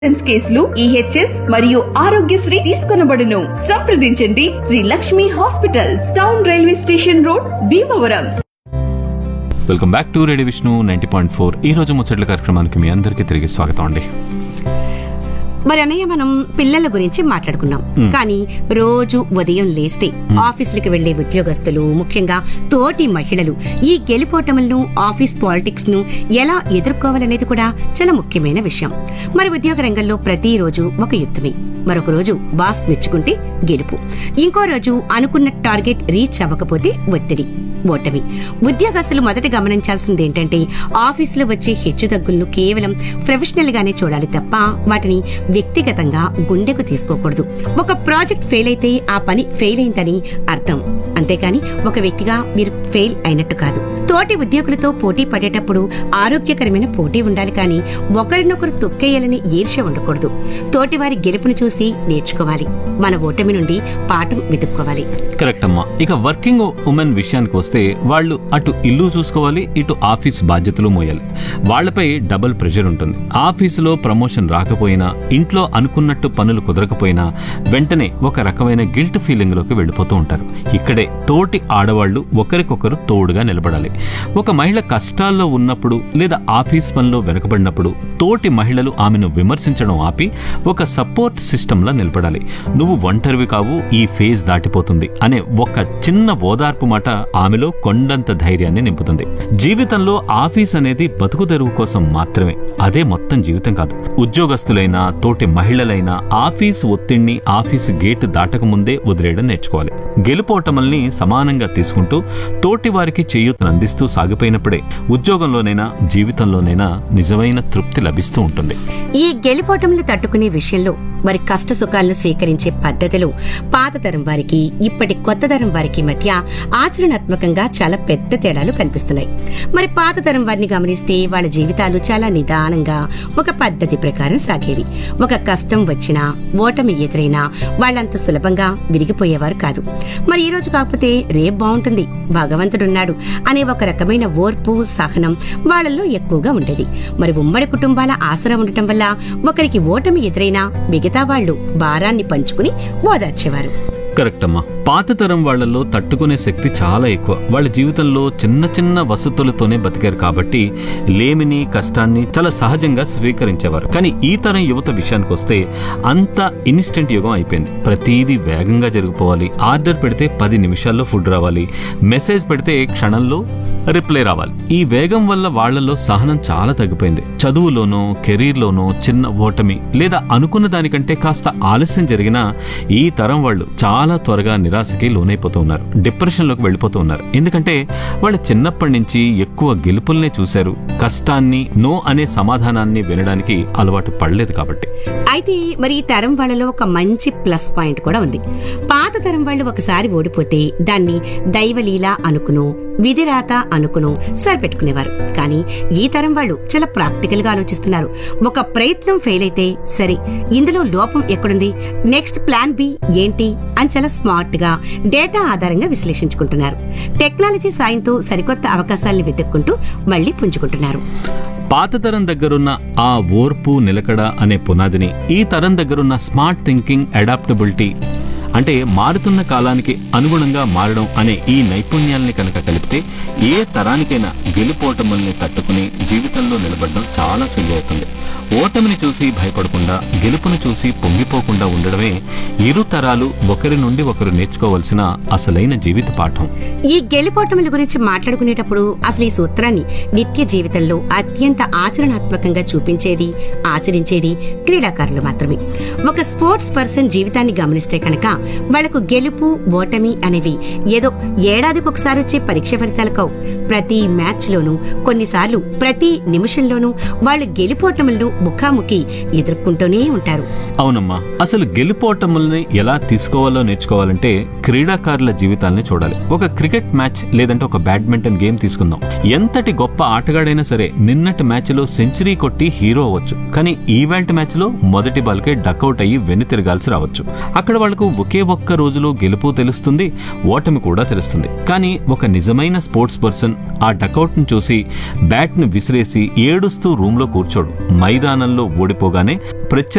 insurance కేసులు EHS మరియు ఆరోగ్యశ్రీ తీసుకొనబడును సంప్రదించండి Sri Lakshmi hospitals town railway station road Bhimavaram welcome back to radio Vishnu ninety point four ఈ రోజు ముచ్చట్ల కార్యక్రమానికి మీ అందరికీ తిరిగి స్వాగతం అండి మరి అన్నయ్య మనం పిల్లల గురించి మాట్లాడుకున్నాం కానీ రోజు ఉదయం లేస్తే ఆఫీసులకు వెళ్లే ఉద్యోగస్తులు ముఖ్యంగా తోటి మహిళలు ఈ గెలుపోటములను ఆఫీస్ పాలిటిక్స్ ను ఎలా ఎదుర్కోవాలనేది కూడా చాలా ముఖ్యమైన విషయం మరి ఉద్యోగ రంగంలో ప్రతిరోజు ఒక యుద్ధమే మరొక రోజు బాస్ మెచ్చుకుంటే గెలుపు ఇంకో రోజు అనుకున్న టార్గెట్ రీచ్ అవ్వకపోతే ఒత్తిడి ఓటమి ఉద్యోగస్తులు మొదట గమనించాల్సింది ఏంటంటే ఆఫీసులో వచ్చే హెచ్చుతగ్గులను కేవలం ప్రొఫెషనల్ గానే చూడాలి తప్ప వాటిని వ్యక్తిగతంగా గుండెకు తీసుకోకూడదు ఒక ప్రాజెక్ట్ ఫెయిల్ అయితే ఆ పని ఫెయిల్ అయిందని అర్థం అంతేకాని ఒక వ్యక్తిగా మీరు ఫెయిల్ అయినట్టు కాదు తోటి ఉద్యోగులతో పోటీ పడేటప్పుడు ఆరోగ్యకరమైన పోటీ ఉండాలి కానీ ఒకరినొకరు తొక్కేయాలని ఈర్ష్య ఉండకూడదు తోటి వారి గెలుపును చూసి నేర్చుకోవాలి మన ఓటమి నుండి పాఠం వెతుక్కోవాలి కరెక్ట్ అమ్మా ఇక వర్కింగ్ ఉమెన్ విషయానికి వస్తే వాళ్ళు అటు ఇల్లు చూసుకోవాలి ఇటు ఆఫీస్ బాధ్యతలు మోయాలి వాళ్ళపై డబుల్ ప్రెషర్ ఉంటుంది ఆఫీసులో ప్రమోషన్ రాకపోయినా ఇంట్లో అనుకున్నట్టు పనులు కుదరకపోయినా వెంటనే ఒక రకమైన గిల్ట్ ఫీలింగ్ లోకి వెళ్ళిపోతూ ఉంటారు ఇక్కడే తోటి ఆడవాళ్లు ఒకరికొకరు తోడుగా నిలబడాలి ఒక మహిళ కష్టాల్లో ఉన్నప్పుడు లేదా ఆఫీస్ పనిలో వెనకబడినప్పుడు తోటి మహిళలు ఆమెను విమర్శించడం ఆపి ఒక సపోర్ట్ సిస్టంలా నిలబడాలి నువ్వు ఒంటరివి కావు ఈ ఫేజ్ దాటిపోతుంది అనే ఒక చిన్న ఓదార్పు మాట ఆమెలో కొండంత ధైర్యాన్ని నింపుతుంది జీవితంలో ఆఫీస్ అనేది బతుకు తెరువు కోసం మాత్రమే అదే మొత్తం జీవితం కాదు ఉద్యోగస్తులైనా తోటి మహిళలైనా ఆఫీస్ ఒత్తిడిని ఆఫీస్ గేటు దాటక ముందే వదిలేయడం నేర్చుకోవాలి గెలుపోటమల్ని సమానంగా తీసుకుంటూ తోటి వారికి చేయూతను అందిస్తూ సాగిపోయినప్పుడే ఉద్యోగంలోనైనా జీవితంలోనైనా నిజమైన తృప్తి లభిస్తూ ఉంటుంది ఈ గెలుపోటములు తట్టుకునే విషయంలో వారి కష్ట సుఖాలను స్వీకరించే పద్ధతిలో పాత తరం వారికి ఇప్పటి కొత్త తరం వారికి మధ్య ఆచరణాత్మకంగా చాలా పెద్ద తేడాలు కనిపిస్తున్నాయి మరి పాత తరం వారిని గమనిస్తే వాళ్ళ జీవితాలు చాలా నిదానంగా ఒక పద్ధతి ప్రకారం సాగేవి ఒక కష్టం వచ్చినా ఓటమి ఎదురైనా వాళ్ళంత సులభంగా విరిగిపోయేవారు కాదు మరి ఈ రోజు కాకపోతే రేపు బాగుంటుంది భగవంతుడున్నాడు అనే ఒక రకమైన ఓర్పు సహనం వాళ్ళల్లో ఎక్కువగా ఉండేది మరి ఉమ్మడి కుటుంబాల ఆసరా ఉండటం వల్ల ఒకరికి ఓటమి ఎదురైనా మిగతా వాళ్ళు భారాన్ని పంచుకుని ఓదార్చేవారు కరెక్ట్ అమ్మా పాత తరం వాళ్ళలో తట్టుకునే శక్తి చాలా ఎక్కువ వాళ్ళ జీవితంలో చిన్న చిన్న వసతులతోనే బతికారు కాబట్టి లేమిని కష్టాన్ని చాలా సహజంగా స్వీకరించేవారు కానీ ఈ తరం యువత విషయానికి వస్తే అంత ఇన్స్టెంట్ యుగం అయిపోయింది ప్రతిదీ వేగంగా జరిగిపోవాలి ఆర్డర్ పెడితే పది నిమిషాల్లో ఫుడ్ రావాలి మెసేజ్ పెడితే క్షణంలో రిప్లై రావాలి ఈ వేగం వల్ల వాళ్ళలో సహనం చాలా తగ్గిపోయింది చదువులోనో కెరీర్లోనో చిన్న ఓటమి లేదా అనుకున్న దానికంటే కాస్త ఆలస్యం జరిగినా ఈ తరం వాళ్ళు చాలా త్వరగా నిరాశకి లోనైపోతూ ఉన్నారు డిప్రెషన్లోకి వెళ్ళిపోతూ ఉన్నారు ఎందుకంటే వాళ్ళు చిన్నప్పటి నుంచి ఎక్కువ గెలుపుల్నే చూశారు కష్టాన్ని నో అనే సమాధానాన్ని వినడానికి అలవాటు పడలేదు కాబట్టి అయితే మరి ఈ తరం వాళ్ళలో ఒక మంచి ప్లస్ పాయింట్ కూడా ఉంది పాత తరం వాళ్ళు ఒకసారి ఓడిపోతే దాన్ని దైవలీల అనుకును విధిరాత అనుకును సరిపెట్టుకునేవారు కానీ ఈ తరం వాళ్ళు చాలా ప్రాక్టికల్ గా ఆలోచిస్తున్నారు ఒక ప్రయత్నం ఫెయిల్ అయితే సరే ఇందులో లోపం ఎక్కడుంది నెక్స్ట్ ప్లాన్ బి ఏంటి అని చాలా స్మార్ట్ గా డేటా ఆధారంగా విశ్లేషించుకుంటున్నారు టెక్నాలజీ సాయంతో సరికొత్త అవకాశాలను వెతుక్కుంటూ మళ్లీ పుంజుకుంటున్నారు పాత తరం దగ్గరున్న ఆ ఓర్పు నిలకడ అనే పునాదిని ఈ తరం దగ్గరున్న స్మార్ట్ థింకింగ్ అడాప్టబిలిటీ అంటే మారుతున్న కాలానికి అనుగుణంగా మారడం అనే ఈ నైపుణ్యాల్ని కనుక కలిపితే ఏ తరానికైనా గెలుపోటముల్ని తట్టుకుని జీవితంలో నిలబడడం చాలా సులువవుతుంది ఓటమిని చూసి భయపడకుండా గెలుపును చూసి పొంగిపోకుండా ఉండడమే ఇరు తరాలు ఒకరి నుండి ఒకరు నేర్చుకోవలసిన అసలైన జీవిత పాఠం ఈ గెలుపోటముల గురించి మాట్లాడుకునేటప్పుడు అసలు ఈ సూత్రాన్ని నిత్య జీవితంలో అత్యంత ఆచరణాత్మకంగా చూపించేది ఆచరించేది క్రీడాకారులు మాత్రమే ఒక స్పోర్ట్స్ పర్సన్ జీవితాన్ని గమనిస్తే కనుక వాళ్లకు గెలుపు ఓటమి అనేవి ఏదో ఏడాదికి ఒకసారి వచ్చే పరీక్ష ఫలితాలు కావు ప్రతి మ్యాచ్ లోనూ కొన్నిసార్లు ప్రతి నిమిషంలోనూ వాళ్ళు గెలుపోటములను ముఖాముఖి ఎదుర్కొంటూనే ఉంటారు అవునమ్మా అసలు గెలుపోటముల్ని ఎలా తీసుకోవాలో నేర్చుకోవాలంటే క్రీడాకారుల జీవితాల్ని చూడాలి ఒక క్రికెట్ మ్యాచ్ లేదంటే ఒక బ్యాడ్మింటన్ గేమ్ తీసుకుందాం ఎంతటి గొప్ప ఆటగాడైనా సరే నిన్నటి మ్యాచ్ లో సెంచరీ కొట్టి హీరో అవ్వచ్చు కానీ ఈవెంట్ మ్యాచ్ లో మొదటి బాల్కే డకౌట్ అయ్యి వెన్ను తిరగాల్సి రావచ్చు అక్కడ వాళ్ళకు ఒకే ఒకే ఒక్క రోజులో గెలుపు తెలుస్తుంది ఓటమి కూడా తెలుస్తుంది కానీ ఒక నిజమైన స్పోర్ట్స్ పర్సన్ ఆ డకౌట్ను చూసి బ్యాట్ను విసిరేసి ఏడుస్తూ రూమ్లో కూర్చోడు మైదానంలో ఓడిపోగానే ప్రత్యర్థి